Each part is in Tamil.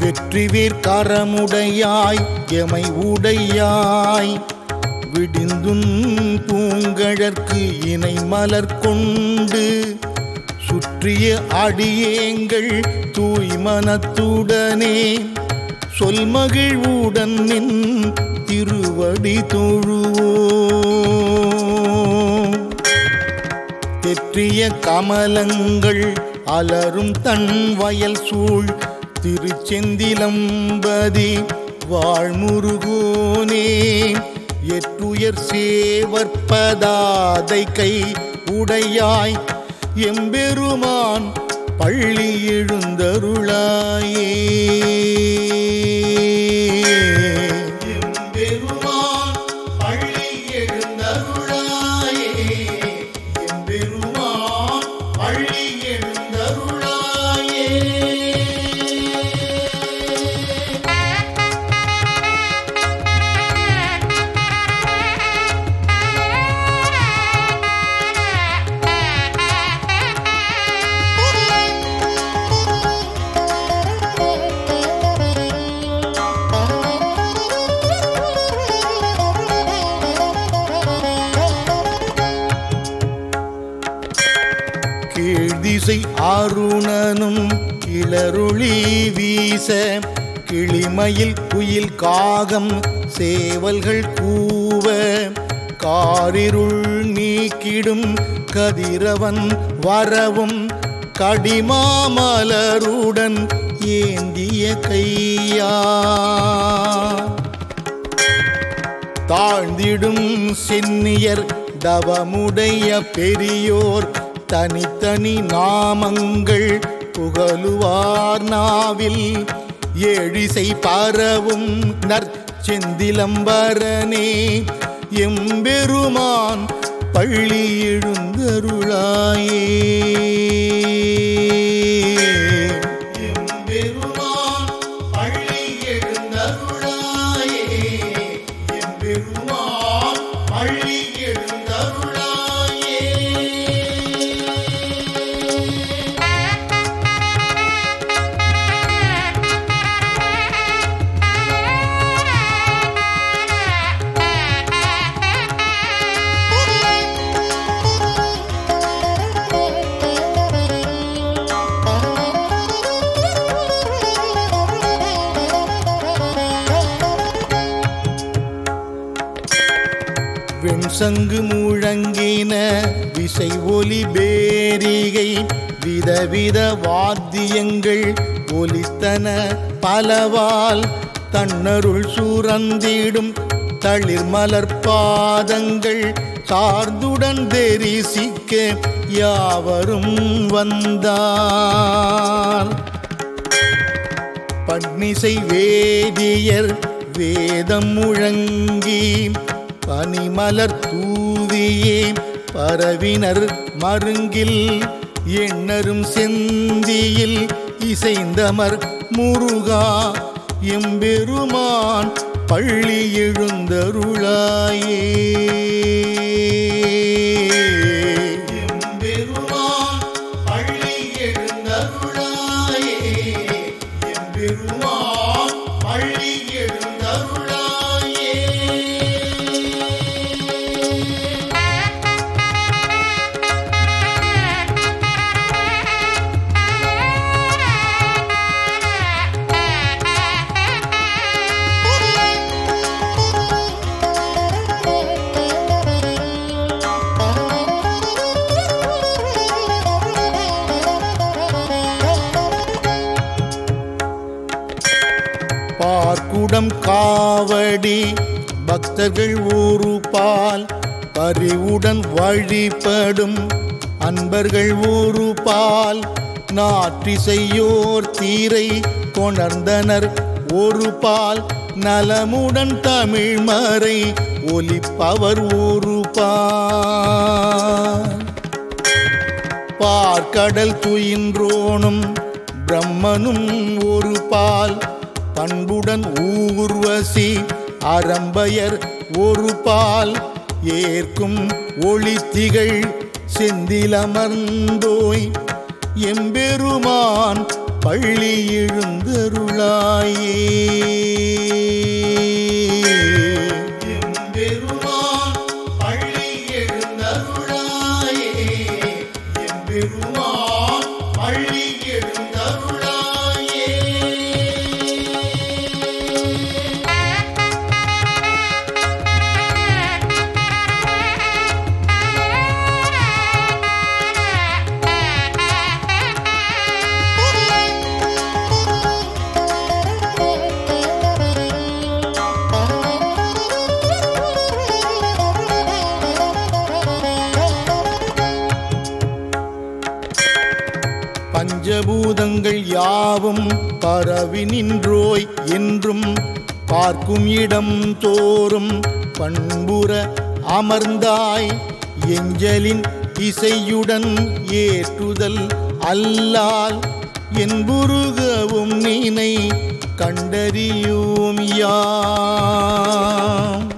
வெற்றிவேற் கரமுடையாய் எமை உடையாய் விடிந்துன் பூங்கழற்கு இணை மலர் கொண்டு சுற்றிய அடியேங்கள் தூய்மனத்துடனே சொல்மகிழ்வுடன் நின் திருவடி தொழுவோம் தெற்றிய கமலங்கள் அலரும் தன் வயல் சூழ் திருச்செந்திலம்பதி வாழ்முருகோனே எற்றுயர் சேவற்பதாதை கை உடையாய் எம்பெருமான் பள்ளி எழுந்தருளாயே எம்பெருமான் பள்ளி எழுந்தருளாயே எம்பெருமான் பள்ளி எழுந்தருளாயே கீழ்திசை ஆருணனும் கிளருளி வீச கிளிமயில் குயில் காகம் சேவல்கள் கூவ காரிருள் நீக்கிடும் கதிரவன் வரவும் கடிமாமலருடன் ஏந்திய கையா தாழ்ந்திடும் சென்னியர் தவமுடைய பெரியோர் தனித்தனி நாமங்கள் புகழுவார் நாவில் ஏழிசை பரவும் நற்செந்திலம்பரனே எம்பெருமான் பள்ளி எழுந்தருளாயே எம்பெருமான் பள்ளி எழுந்தருளாயே எம்பெருமான் பள்ளி எழுந்தருளாயே வெண்சங்கு முழங்கின விசை ஒலி பேரிகை விதவித வாத்தியங்கள் ஒலித்தன பலவால் தன்னருள் சூரந்திடும் தளிர் மலர் பாதங்கள் சார்ந்துடன் தெரிசிக்க யாவரும் வந்தார் பன்னிசை வேதியர் வேதம் முழங்கி பனிமலர் தூவியே பரவினர் மருங்கில் எண்ணரும் செந்தியில் இசைந்தமர் முருகா எம்பெருமான் பள்ளி எழுந்தருளாயே எம்பெருமான் பள்ளி எழுந்தருளாயே எம்பெருமான் பள்ளி எழுந்தருளாயே பார்க்குடம் காவடி பக்தர்கள் ஒரு பால் பரிவுடன் வழிபடும் அன்பர்கள் ஒரு பால் நாற்றிசையோர் தீரை கொணர்ந்தனர் ஒரு பால் நலமுடன் தமிழ் மறை ஒலிப்பவர் ஒரு பால் பார்க்கடல் துயின்றோனும் பிரம்மனும் ஒரு பால் பண்புடன் ஊர்வசி அரம்பயர் ஒரு பால் ஏற்கும் ஒளித்திகள் செந்திலமர்ந்தோய் எம்பெருமான் பள்ளி எழுந்தருளாயே எம்பெருமான் பள்ளி எழுந்தருளாயே எம்பெருமான் பள்ளி எழுந்தருளாயே பஞ்சபூதங்கள் யாவும் பரவி நின்றோய் என்றும் பார்க்கும் இடம் தோறும் பண்புற அமர்ந்தாய் எஞ்சலின் இசையுடன் ஏற்றுதல் அல்லால் என்புருகவும் நீனை கண்டறியோம் யாம்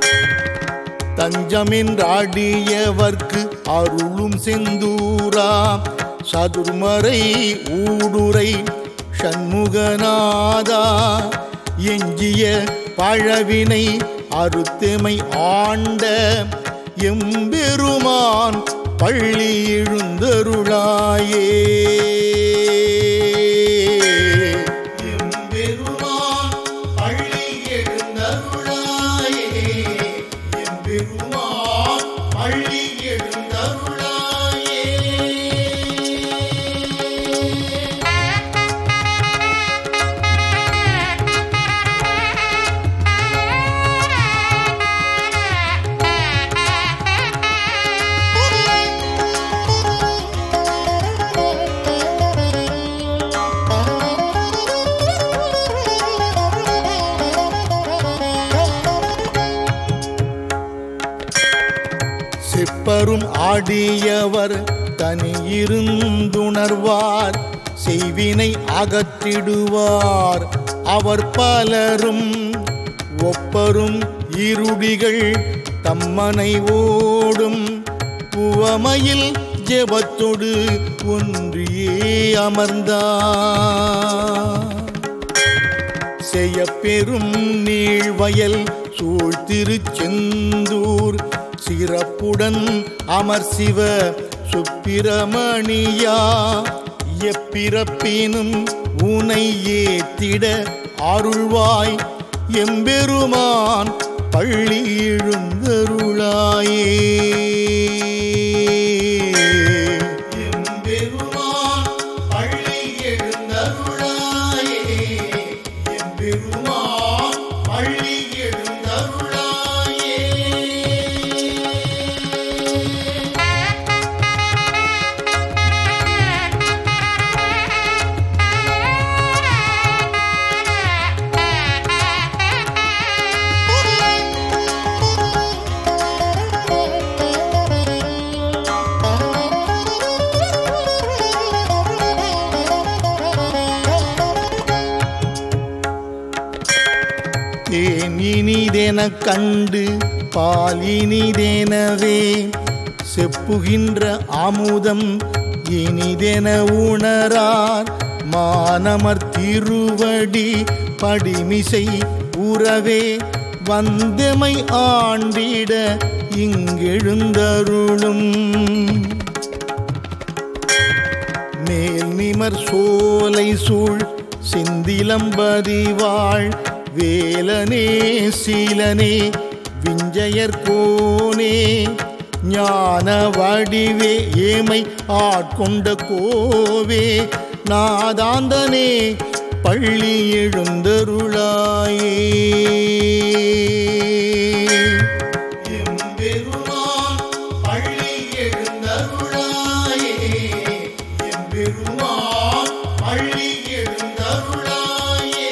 தஞ்சமென்றாடியவர்க்கு அருளும் செந்தூரா சதுர்மறை ஊடுரை சண்முகநாதா எஞ்சிய பழவினை அறுத்தமை ஆண்ட எம்பெருமான் பள்ளி எழுந்தருளாயே எம்பெருமான் பள்ளி எழுந்தருளாயே எம்பெருமான் பள்ளி எழுந்தருளாயே செப்பரும் ஆடியவர் தனியிருந்துணர்வார் செய்வினை அகற்றிடுவார் அவர் பலரும் ஒப்பரும் இருடிகள் தம்மனை ஓடும் புவமையில் ஜெபத்தொடு ஒன்றியே அமர்ந்தார் செய்ய பெரும் நீழ்வயல் சூழ்திருச்செந்தூர் சிறப்புடன் அமர் சிவ சுப்பிரமணியா எப்பிறப்பினும் உனை ஏத்திட அருள்வாய் எம்பெருமான் பள்ளி எழுந்தருளாயே எம்பெருமான் பள்ளி எழுந்தருளாயே எம்பெருமான் பள்ளி எழுந்தருளாயே தேன் இனிதெனக் கண்டு பால் இனிதெனவே செப்புகின்ற அமுதம் இனிதென உணரார் மானமர் திருவடி படிமிசை உறவே வந்தமை ஆண்டிட இங்கெழுந்தருளும் மேல் நிமர் சோலை சூழ் செந்திலம்பதிவாள் வேலனே சீலனே விஞ்சயர்கோனே ஞான வடிவே ஏமை ஆட்கொண்ட கோவே நாதாந்தனே பள்ளி எழுந்தருளாயே எம்பெருமான் பள்ளி எழுந்தருளாயே எம்பெருமான் பள்ளி எழுந்தருளாயே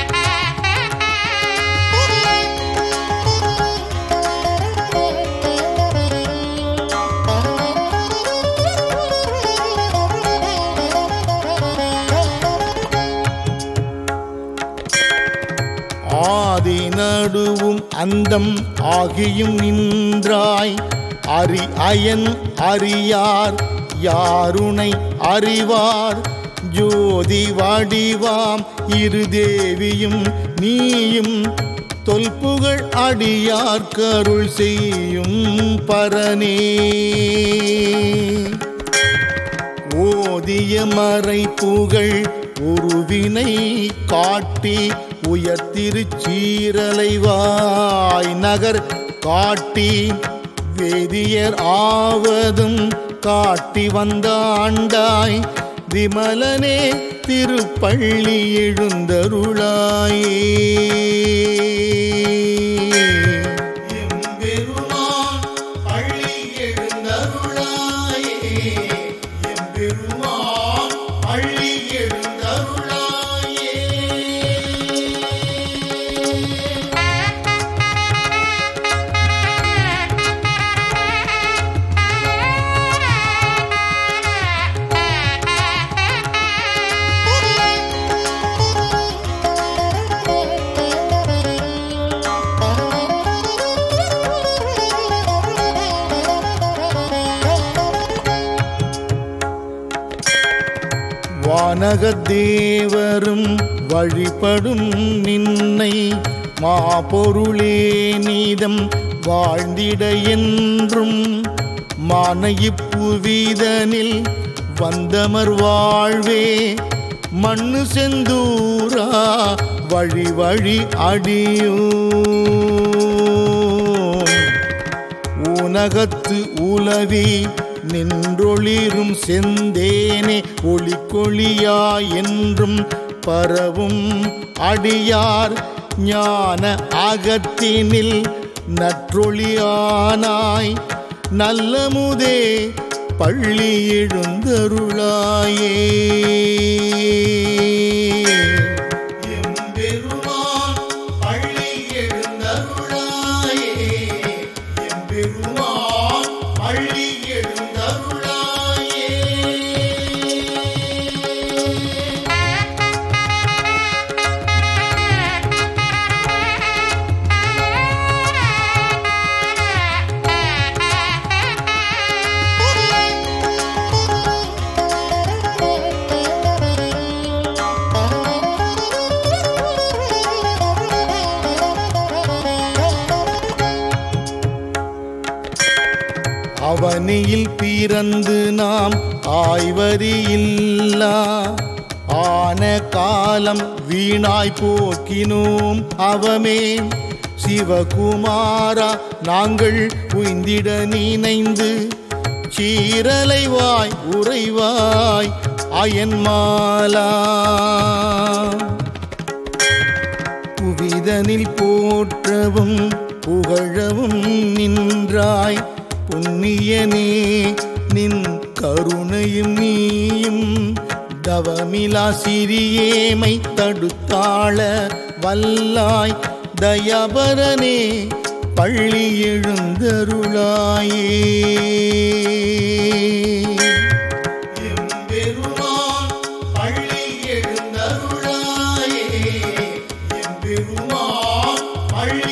Thank you. நடுவும் அந்தம் ஆகியும் நின்றாய் அறி அயன் அறியார் யாருனை அறிவார் ஜோதி வடிவாம் இரு தேவியும் நீயும் தொல்புகழ் அடியார் கருள் செய்யும் பரனே ஓதிய மறை புகழ் உருவினை காட்டி உயர்த்திருச்சீரலைவாய் நகர் காட்டி வேதியர் ஆவதும் காட்டி வந்தாண்டாய் விமலனே திருப்பள்ளி எழுந்தருளாயே எம்பெருமான் பள்ளி எழுந்தருளாயே எம்பெருமான் பள்ளி எழுந்தருளாயே வானகத் தேவரும் வழிபடும் நின்னை மாபொருளே நீதம் வாழ்ந்திட என்றும் மானையிப்புவிதனில் வந்தமர் வாழ்வே மண்ணு செந்தூரா வழி வழி அடியோ ஊனகத்து உலவி நின்றொளிரும் செந்தேனே ஒளிக்கொளியா என்றும் பரவும் அடியார் ஞான அகத்தினில் நற்றொளியானாய் நல்லமுதே பள்ளி எழுந்தருளாயே எம்பெருமான் பள்ளி எழுந்தருளாயே எம்பெருமான் பள்ளி எழுந்தருளாயே அவனியில் பிறந்து நாம் ஆய்வறியில்லா ஆன காலம் வீணாய் போக்கினோம் அவமே சிவகுமாரா நாங்கள் உய்ந்திட நினைந்து சீரலைவாய் உறைவாய் அயன்மாலா புவிதனில் போற்றவும் புகழவும் நின்றாய் புண்ணியனே நின் கருணையும் நீயும் தவமிலா சிறியேமை தடுத்தாள வல்லாய் தயபரனே பள்ளி எழுந்தருளாயே எம்பெருமான் பள்ளி எழுந்தருளாயே எம்பெருமான் பள்ளி